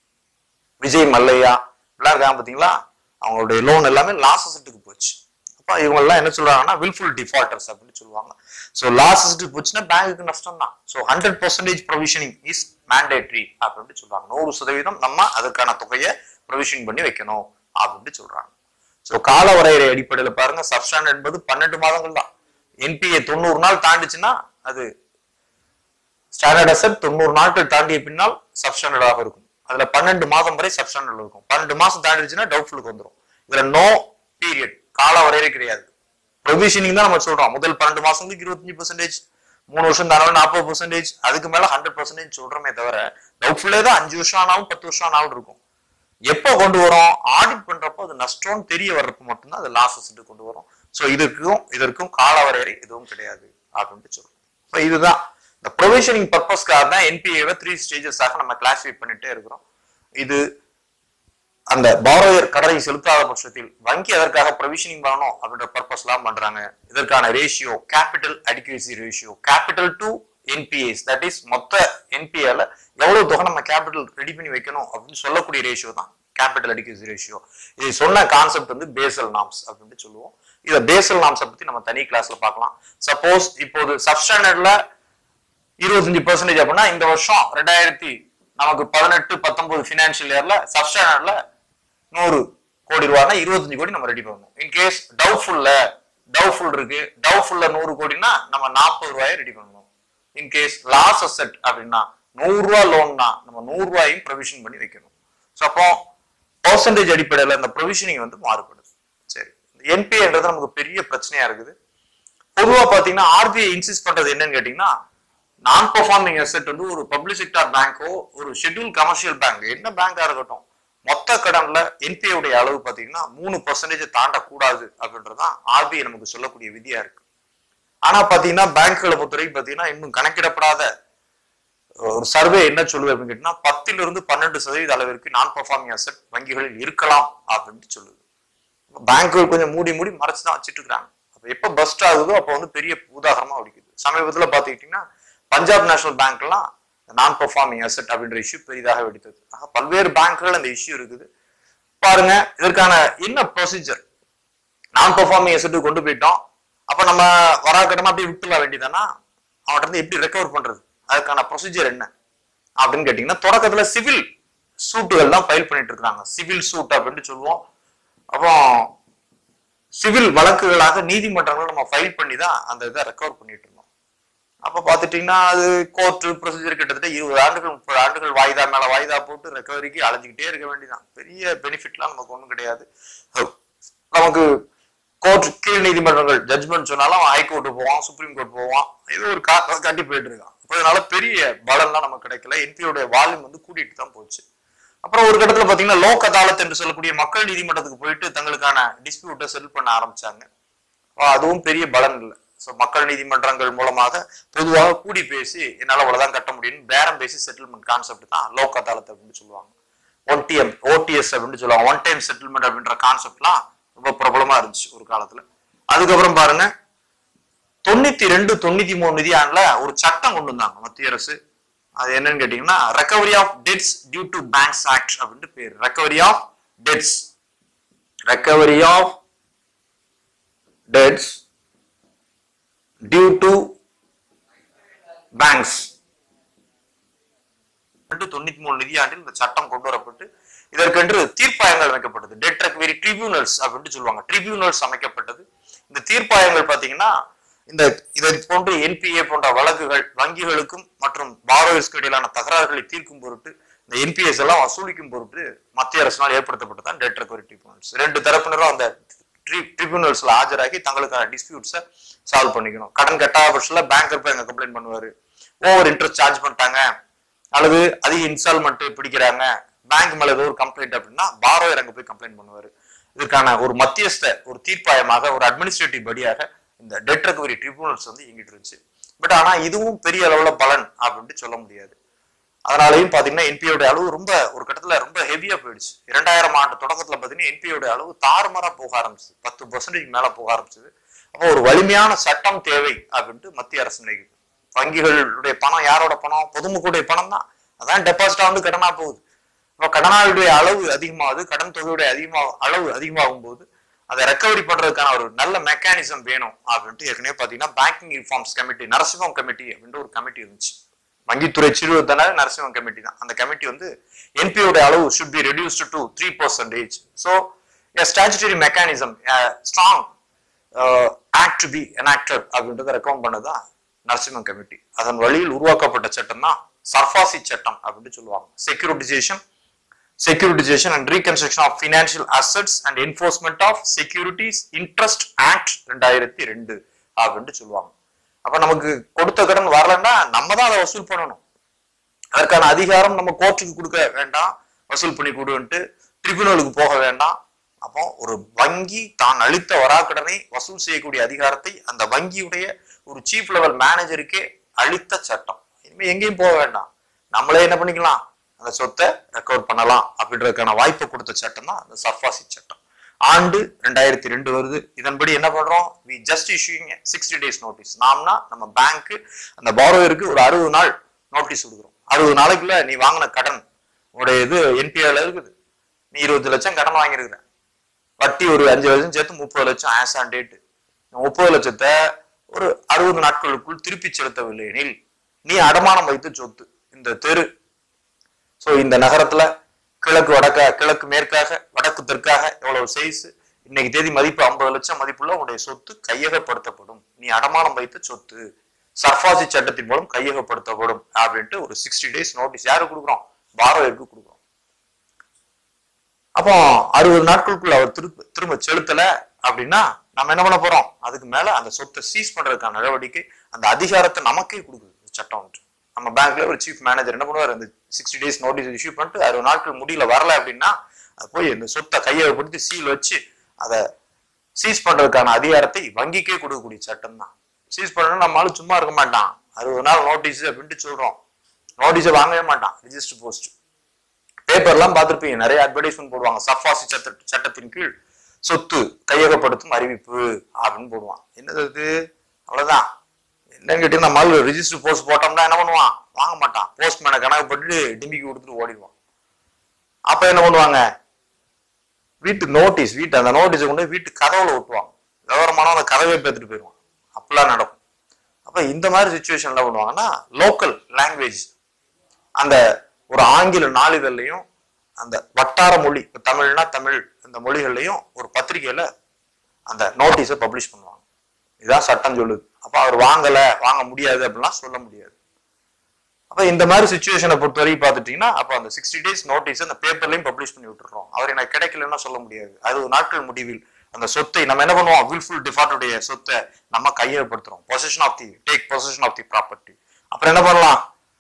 Speaker 1: விஜய் மல்லையா எல்லாம் இருக்காங்க பாத்தீங்களா அவங்களுடைய லோன் எல்லாமே லாஸ் அசெட்டுக்கு போச்சு அப்ப இவங்க எல்லாம் என்ன சொல்றாங்கன்னா வில்ஃபுல் டிஃபால்டர்ஸ் அப்படின்னு சொல்லுவாங்க ஸோ லாஸ் அசெட்டுக்கு போச்சுன்னா பேங்குக்கு நஷ்டம் தான் so hundred percentage provisioning is mandatory அப்படின்னு சொல்றாங்க நூறு சதவீதம் நம்ம அதற்கான தொகையை ப்ரொவிஷன் பண்ணி வைக்கணும் அப்படின்னு சொல்றாங்க ஸோ கால வரையறை அடிப்படையில் பாருங்க சப்ஸ்டாண்ட் என்பது பன்னெண்டு மாதங்கள் தான் என்பிஏ தொண்ணூறு நாள் தாண்டிச்சுன்னா அது ஸ்டாண்டர்ட் அசெட் தொண்ணூறு நாட்கள் தாண்டிய பின்னால் சப்ஸ்டாண்டர்டாக இருக்கும் அதுல பன்னெண்டு மாதம் வரை சப்ஸ்டாண்டர்ட் இருக்கும் பன்னெண்டு மாசம் தாண்டிடுச்சுன்னா டவுட்ஃபுல்லுக்கு வந்துடும் இதுல நோ பீரியட் கால வரையறை கிடையாது ப்ரொவிஷனிங் தான் நம்ம சொல்றோம் முதல் பன்னெண்டு மாசத்துக்கு இருபத்தஞ்சு பர்சன்டேஜ் மூணு வருஷம் தானாலும் நாற்பது பர்சன்டேஜ் அதுக்கு மேல ஹண்ட்ரட் பர்சன்டேஜ் சொல்றோமே தவிர டவுட்ஃபுல்லே தான் அஞ்சு வருஷம் ஆனாலும் பத்து வருஷம் ஆனாலும் இருக்கும் எப்போ கொண்டு வரோம் ஆடிட் பண்றப்போ அது நஷ்டம்னு தெரிய வர்றப்ப மட்டும்தான் அது லாஸ் அசெட் கொண்டு வரும் ஸோ இதுக்கும் இதற்கும் கால வரையறை எதுவும் கிடையாது அப்படின்ட்டு சொல்றோம் ஸோ இதுதான் இந்த ப்ரொவிஷனிங் பர்பஸ்க்காக தான் என்பிஏவை த்ரீ ஸ்டேஜஸாக நம்ம கிளாஸிஃபை பண்ணிட்டே இருக்கிறோம் இது அந்த பாரோயர் கடனை செலுத்தாத பட்சத்தில் வங்கி அதற்காக ப்ரொவிஷனிங் பண்ணணும் அப்படின்ற பர்பஸ்லாம் பண்றாங்க இதற்கான ratio capital adequacy ratio capital to NPAs that is மொத்த என்பிஏல எவ்வளவு தொகை நம்ம கேபிட்டல் ரெடி பண்ணி வைக்கணும் அப்படின்னு சொல்லக்கூடிய ரேஷியோ தான் கேபிட்டல் அடிக்கசி ரேஷியோ இது சொன்ன கான்செப்ட் வந்து பேசல் நாம்ஸ் அப்படின்ட்டு சொல்லுவோம் இதை பேசல் நாம்ஸை பத்தி நம்ம தனி கிளாஸ்ல பார்க்கலாம் சப்போஸ் இப்போது சப்ஸ்டாண்டர்ட்ல இருபத்தஞ்சு பர்சன்டேஜ் அப்படின்னா இந்த வருஷம் ரெண்டாயிரத்தி நமக்கு பதினெட்டு பத்தொன்பது ஃபினான்ஷியல் இயர்ல சப்ஸ்டாண்டர்ட்ல நூறு கோடி ரூபாய்னா இருபத்தஞ்சு கோடி நம்ம ரெடி பண்ணணும் இன்கேஸ் டவுட்ஃபுல்ல டவுட்ஃபுல் இருக்கு டவுட்ஃபுல்ல நூறு கோடினா நம்ம நாற்பது ரூபாயை ரெடி பண்ணணும் இன்கேஸ் லாஸ் அசெட் அப்படின்னா நூறு ரூபாய் லோன்னா நம்ம நூறு ரூபாயும் ப்ரொவிஷன் பண்ணி வைக்கணும் ஸோ அப்போ பர்சன்டேஜ் அடிப்படையில் இந்த ப்ரொவிஷனிங் வந்து மாறுபடுது சரி என்பிஏன்றது நமக்கு பெரிய பிரச்சனையா இருக்குது பொதுவா பாத்தீங்கன்னா ஆர்பிஐ இன்சிஸ்ட் பண்றது என்னன்னு கேட்டீங்கன்னா நான் பெர்ஃபார்மிங் அசெட் வந்து ஒரு பப்ளிக் செக்டார் பேங்கோ ஒரு ஷெட்யூல் கமர்ஷியல் பேங்க் என்ன பேங்கா இருக்கட்டும் மொத்த கடன்ல என்பிஐ உடைய அளவு பாத்தீங்கன்னா மூணு பர்சன்டேஜ் தாண்டக்கூடாது அப்படின்றதுதான் ஆர்பிஐ நமக்கு சொல்லக்கூடிய விதியா இருக்கு ஆனா பாத்தீங்கன்னா பேங்க்களை பொறுத்தவரைக்கும் பாத்தீங்கன்னா இன்னும் கணக்கிடப்படாத ஒரு சர்வே என்ன சொல்லுது அப்படின்னு கேட்டீங்கன்னா பத்துல இருந்து பன்னெண்டு சதவீத அளவிற்கு நான் பெர்ஃபார்மிங் அசெட் வங்கிகளில் இருக்கலாம் அப்படின்ட்டு சொல்லுது பேங்க்குகள் கொஞ்சம் மூடி மூடி மறைச்சு தான் வச்சுட்டு இருக்காங்க அப்ப எப்ப பஸ்ட் ஆகுதோ அப்போ வந்து பெரிய உதாரணமா அடிக்குது சமீபத்துல பாத்துக்கிட்டீங்கன்னா பஞ்சாப் நேஷனல் பேங்க்லாம் நான் பெர்ஃபார்மிங் அசெட் அப்படின்ற இஷ்யூ பெரிதாக வெடித்தது ஆக பல்வேறு பேங்க்குகள் அந்த இஷ்யூ இருக்குது பாருங்க இதற்கான என்ன ப்ரொசீஜர் நான் பெர்ஃபார்மிங் அசெட்டு கொண்டு போயிட்டோம் அப்ப நம்ம வராக்கட்டமா அப்படியே விட்டுல வேண்டியதானா அவன்கிட்ட இருந்து எப்படி ரெக்கவர் பண்றது அதுக்கான ப்ரொசீஜர் என்ன அப்படின்னு கேட்டீங்கன்னா தொடக்கத்துல சிவில் சூட்டுகள் தான் ஃபைல் பண்ணிட்டு இருக்காங்க சிவில் சூட் அப்படின்னு சொல்லுவோம் அப்போ சிவில் வழக்குகளாக நீதிமன்றங்கள் நம்ம ஃபைல் பண்ணி தான் அந்த இதை ரெக்கவர் பண்ணிட்டு இருந்தோம் அப்ப பாத்துட்டீங்கன்னா அது கோர்ட் ப்ரொசீஜர் கிட்டத்தட்ட இருபது ஆண்டுகள் முப்பது ஆண்டுகள் வாய்தா மேல வாய்தா போட்டு ரெக்கவரிக்கு அலைஞ்சுக்கிட்டே இருக்க வேண்டியதான் பெரிய பெனிஃபிட்லாம் நமக்கு ஒண்ணும் கிடையாது நமக்கு கோர்ட் கீழ் நீதிமன்றங்கள் ஜட்ஜ்மெண்ட் சொன்னாலும் ஹைகோர்ட் போவான் சுப்ரீம் கோர்ட் போவான் இது ஒரு கா- காட்டி போயிட்டு இருக்கான் அப்ப இதனால பெரிய பலன்லாம் நமக்கு கிடைக்கல என்பியோட வால்யூம் வந்து கூட்டிட்டு தான் போச்சு அப்புறம் ஒரு கட்டத்துல பாத்தீங்கன்னா லோக் அதாலத் என்று சொல்லக்கூடிய மக்கள் நீதிமன்றத்துக்கு போயிட்டு தங்களுக்கான டிஸ்பியூட்டை செட்டில் பண்ண ஆரம்பிச்சாங்க அப்ப அதுவும் பெரிய பலன் இல்லை ஸோ மக்கள் நீதிமன்றங்கள் மூலமாக பொதுவாக கூடி பேசி என்னால அவ்வளவுதான் கட்ட முடியும்னு பேரம் பேசி செட்டில்மெண்ட் கான்செப்ட் தான் லோக் அதாலத் அப்படின்னு சொல்லுவாங்க ஒன் டிஎம் ஓடிஎஸ் அப்படின்னு சொல்லுவாங்க ஒன் டைம் செட்டில்மெண்ட் அப்படின்ற கான்செப்ட்லாம் ரொம்ப பிரபலமா இருந்துச்சு ஒரு காலத்துல அதுக்கப்புறம் பாருங்க தொண்ணூத்தி ரெண்டு தொண்ணூத்தி மூணு நிதியாண்டுல ஒரு சட்டம் கொண்டு வந்தாங்க மத்திய அரசு அது என்னன்னு கேட்டீங்கன்னா recovery of debts due to banks act அப்படின்ட்டு பேர் recovery of debts recovery of debts due to banks தொண்ணூத்தி மூணு நிதியாண்டில் இந்த சட்டம் கொண்டு வரப்பட்டு இதற்கென்று தீர்ப்பாயங்கள் அமைக்கப்பட்டது டெட் ரெக்கவரி ட்ரிபியூனல்ஸ் அப்படின்ட்டு சொல்லுவாங்க ட்ரிபியூனல்ஸ் அமைக்கப்பட்டது இந்த தீர்ப்பாயங்கள் பாத்தீங்கன்னா இந்த இதை போன்று என்பிஏ போன்ற வழக்குகள் வங்கிகளுக்கும் மற்றும் பாரோயர்ஸ்க்கு இடையிலான தகராறுகளை தீர்க்கும் பொருட்டு இந்த என்பிஎஸ் எல்லாம் வசூலிக்கும் பொருட்டு மத்திய அரசினால் ஏற்படுத்தப்பட்டதான் டெட் ரெக்கவரி ட்ரிபியூனல்ஸ் ரெண்டு தரப்பினரும் அந்த ட்ரிபியூனல்ஸ்ல ஆஜராகி தங்களுக்கான டிஸ்பியூட்ஸை சால்வ் பண்ணிக்கணும் கடன் கட்டாத பட்சத்தில் பேங்கர் போய் அங்க கம்ப்ளைண்ட் பண்ணுவாரு ஓவர் இன்ட்ரெஸ்ட் சார்ஜ் பண்ணிட்டாங்க அல்லது அதிக இன்ஸ்டால்மெண்ட் பிடிக்கிறாங்க பேங்க் மேல ஏதோ ஒரு கம்ப்ளைண்ட் அப்படின்னா பாரோயர் அங்க போய் கம்ப்ளைண்ட் பண்ணுவாரு இதுக்கான ஒரு மத்தியஸ்த ஒரு தீர்ப்பாயமாக ஒரு அட்மினிஸ்ட்ரேட்டிவ் படியாக இந்த டெட் ரெக்கவரி ட்ரிபியூனல்ஸ் வந்து இயங்கிட்டு இருந்துச்சு பட் ஆனா இதுவும் பெரிய அளவுல பலன் அப்படின்ட்டு சொல்ல முடியாது அதனாலையும் பாத்தீங்கன்னா என்பியோட அளவு ரொம்ப ஒரு கட்டத்துல ரொம்ப ஹெவியா போயிடுச்சு இரண்டாயிரம் ஆண்டு தொடக்கத்துல பாத்தீங்கன்னா என்பியோட அளவு தாறுமாறா போக ஆரம்பிச்சது பத்து பர்சன்டேஜ் மேல போக ஆரம்பிச்சது அப்போ ஒரு வலிமையான சட்டம் தேவை அப்படின்ட்டு மத்திய அரசு நினைக்குது வங்கிகளுடைய பணம் யாரோட பணம் பொதுமக்களுடைய பணம் தான் அதான் டெபாசிட்டா வந்து கடனா போகுது அப்போ கடனாளுடைய அளவு அதிகமாகுது கடன் தொகையுடைய அதிகமாக அளவு அதிகமாகும் போது அதை ரெக்கவரி பண்றதுக்கான ஒரு நல்ல மெக்கானிசம் வேணும் அப்படின்ட்டு ஏற்கனவே பாத்தீங்கன்னா banking reforms committee Narasimham committee அப்படின்ட்டு ஒரு கமிட்டி இருந்துச்சு வங்கித்துறை சீர்திருத்தனால நரசிம்மம் கமிட்டி தான் அந்த கமிட்டி வந்து என்பியோட அளவு should be reduced to three percentage so statutory mechanism strong act to be enacted அப்படின்றத ரெக்கமெண்ட் பண்ணதான் நரசிம்மம் கமிட்டி அதன் வழியில் உருவாக்கப்பட்ட சட்டம் தான் சர்ஃபாசி சட்டம் அப்படின்னு சொல்லுவாங்க securitisation securitisation and reconstruction of financial assets and enforcement of securities interest act ரெண்டாயிரத்தி ரெண்டு அப்படின்ட்டு சொல்லுவாங்க அப்ப நமக்கு கொடுத்த கடன் வரலன்னா நம்ம தான் அதை வசூல் பண்ணணும் அதற்கான அதிகாரம் நம்ம கோர்ட்டுக்கு கொடுக்க வேண்டாம் வசூல் பண்ணி கொடுன்ட்டு ட்ரிபியூனலுக்கு போக வேண்டாம் அப்போ ஒரு வங்கி தான் அளித்த வராக்கடனை வசூல் செய்யக்கூடிய அதிகாரத்தை அந்த வங்கியுடைய ஒரு சீஃப் லெவல் மேனேஜருக்கே அளித்த சட்டம் இனிமே எங்கேயும் போக வேண்டாம் நம்மளே என்ன பண்ணிக்கலாம் அந்த சொத்தை ரெக்கவர் பண்ணலாம் அப்படின்றதுக்கான வாய்ப்பை கொடுத்த சட்டம் தான் அந்த சர்ஃபாசி சட்டம் ஆண்டு ரெண்டாயிரத்தி ரெண்டு வருது இதன்படி என்ன பண்றோம் we just issuing sixty days notice நாம்னா நம்ம பேங்க் அந்த பாரோயருக்கு ஒரு அறுபது நாள் நோட்டீஸ் கொடுக்குறோம் அறுபது நாளைக்குள்ள நீ வாங்கின கடன் உடைய இது என்பிஏல இருக்குது நீ இருபது லட்சம் கடன் வாங்கியிருக்கிற வட்டி ஒரு அஞ்சு லட்சம் சேர்த்து முப்பது லட்சம் ஆஸ் ஆன் டேட் முப்பது லட்சத்தை ஒரு அறுபது நாட்களுக்குள் திருப்பி செலுத்தவில்லை எனில் நீ அடமானம் வைத்து சொத்து இந்த தெரு சோ இந்த நகரத்துல கிழக்கு வடக்க கிழக்கு மேற்காக வடக்கு தெற்காக எவ்வளவு சைஸ் இன்னைக்கு தேதி மதிப்பு ஐம்பது லட்சம் மதிப்புள்ள உன்னுடைய சொத்து கையகப்படுத்தப்படும் நீ அடமானம் வைத்த சொத்து சர்பாசி சட்டத்தின் மூலம் கையகப்படுத்தப்படும் அப்படின்ட்டு ஒரு சிக்ஸ்டி டேஸ் நோட்டீஸ் யாரு கொடுக்குறோம் பாரோயருக்கு கொடுக்குறோம் அப்போ அறுபது நாட்களுக்குள்ள அவர் திரும்ப திரும்ப செலுத்தல அப்படின்னா நம்ம என்ன பண்ண போறோம் அதுக்கு மேல அந்த சொத்தை சீஸ் பண்றதுக்கான நடவடிக்கை அந்த அதிகாரத்தை நமக்கே கொடுக்குது இந்த சட்டம் வந்துட்டு நம்ம பேங்க்ல ஒரு சீஃப் மேனேஜர் என்ன பண்ணுவார் அந்த சிக்ஸ்டி டேஸ் நோட்டீஸ் இஷ்யூ பண்ணிட்டு அறுபது நாட்கள் முடியல வரல அப்படின்னா அது போய் இந்த சொத்தை கையகப்படுத்தி சீல் வச்சு அதை சீஸ் பண்றதுக்கான அதிகாரத்தை வங்கிக்கே கொடுக்கக்கூடிய சட்டம் தான் சீஸ் பண்ணணும் நம்மளால சும்மா இருக்க மாட்டான் அறுபது நாள் நோட்டீஸ் அப்படின்ட்டு சொல்றோம் நோட்டீஸை வாங்கவே மாட்டான் ரிஜிஸ்டர் போஸ்ட் பேப்பர்லாம் பார்த்திருப்பீங்க நிறைய அட்வர்டைஸ்மெண்ட் போடுவாங்க சஃபாசி சட்ட சட்டத்தின் கீழ் சொத்து கையகப்படுத்தும் அறிவிப்பு அப்படின்னு போடுவான் என்னது இது அவ்வளவுதான் என்னன்னு கேட்டீங்கன்னா நம்ம ரிஜிஸ்டர் போஸ்ட் போட்டோம்னா என்ன பண்ணுவான் வாங்க மாட்டான் போஸ்ட்மேனை கணக்கு போட்டு டிம்பிக்கு கொடுத்துட்டு ஓடிடுவான் அப்ப என்ன பண்ணுவாங்க வீட்டு நோட்டீஸ் வீட்டு அந்த நோட்டீஸை கொண்டு போய் வீட்டு கதவுல ஒட்டுவாங்க விவரமான அந்த கதவை பேத்துட்டு போயிடுவான் அப்படிலாம் நடக்கும் அப்ப இந்த மாதிரி சுச்சுவேஷன் என்ன பண்ணுவாங்கன்னா லோக்கல் லாங்குவேஜ் அந்த ஒரு ஆங்கில நாளிதழ்லையும் அந்த வட்டார மொழி இப்ப தமிழ்னா தமிழ் இந்த மொழிகள்லையும் ஒரு பத்திரிகையில அந்த நோட்டீஸை பப்ளிஷ் பண்ணுவாங்க இதான் சட்டம் சொல்லுது அப்ப அவர் வாங்கல வாங்க முடியாது அப்படிலாம் சொல்ல முடியாது அப்ப இந்த மாதிரி சுச்சுவேஷனை பொறுத்த வரைக்கும் பார்த்துட்டீங்கன்னா அப்ப அந்த சிக்ஸ்டி டேஸ் நோட்டீஸ் அந்த பேப்பர்லயும் பப்ளிஷ் பண்ணி விட்டுறோம் அவர் எனக்கு கிடைக்கலன்னா சொல்ல முடியாது அறுபது நாட்கள் முடிவில் அந்த சொத்தை நம்ம என்ன பண்ணுவோம் வில்ஃபுல் டிஃபால்ட்டுடைய சொத்தை நம்ம கையகப்படுத்துறோம் possession of the take possession of the property அப்புறம் என்ன பண்ணலாம்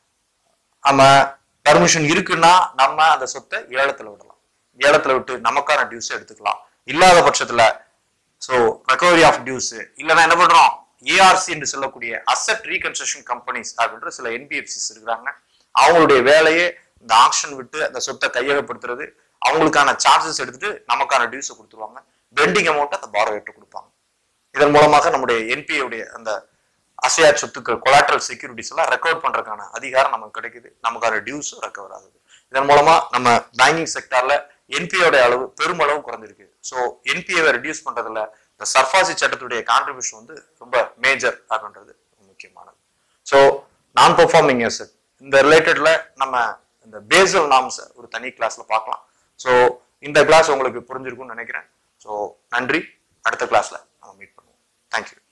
Speaker 1: நம்ம பர்மிஷன் இருக்குன்னா நம்ம அந்த சொத்தை ஏலத்துல விடலாம் ஏலத்துல விட்டு நமக்கான டியூஸ் எடுத்துக்கலாம் இல்லாத பட்சத்துல ஸோ ரெக்கவரி ஆஃப் டியூஸ் இல்லைன்னா என்ன பண்றோம் ஏஆர்சி என்று சொல்லக்கூடிய அசட் ரீகன்ஸ்ட்ரக்ஷன் கம்பெனிஸ் அப்படின்ற சில என்பிஎஃப்சிஸ் இருக்கிறாங்க அவங்களுடைய வேலையே இந்த ஆக்ஷன் விட்டு அந்த சொத்தை கையகப்படுத்துறது அவங்களுக்கான சார்ஜஸ் எடுத்துட்டு நமக்கான டியூஸை கொடுத்துருவாங்க பெண்டிங் அமௌண்ட் அந்த பாரோவேட்டு கொடுப்பாங்க இதன் மூலமாக நம்முடைய என்பிஏ உடைய அந்த அசையா சொத்துக்கள் கொலாட்ரல் செக்யூரிட்டிஸ் எல்லாம் ரெக்கவர் பண்றதுக்கான அதிகாரம் நமக்கு கிடைக்குது நமக்கான டியூஸும் ரெக்கவர் ஆகுது இதன் மூலமா நம்ம பேங்கிங் செக்டார்ல என்பியோட அளவு பெருமளவு குறைஞ்சிருக்கு ஸோ என்பிஏவை ரெடியூஸ் பண்றதுல இந்த சர்ஃபாசி சட்டத்துடைய கான்ட்ரிபியூஷன் வந்து ரொம்ப மேஜர் அப்படின்றது முக்கியமானது ஸோ நான் பெர்ஃபார்மிங் எசட் இந்த ரிலேட்டட்ல நம்ம இந்த பேசல் நாம்ஸ் ஒரு தனி கிளாஸ்ல பார்க்கலாம் ஸோ இந்த கிளாஸ் உங்களுக்கு புரிஞ்சிருக்கும்னு நினைக்கிறேன் ஸோ நன்றி அடுத்த கிளாஸ்ல நம்ம மீட் பண்ணுவோம் தேங்க்யூ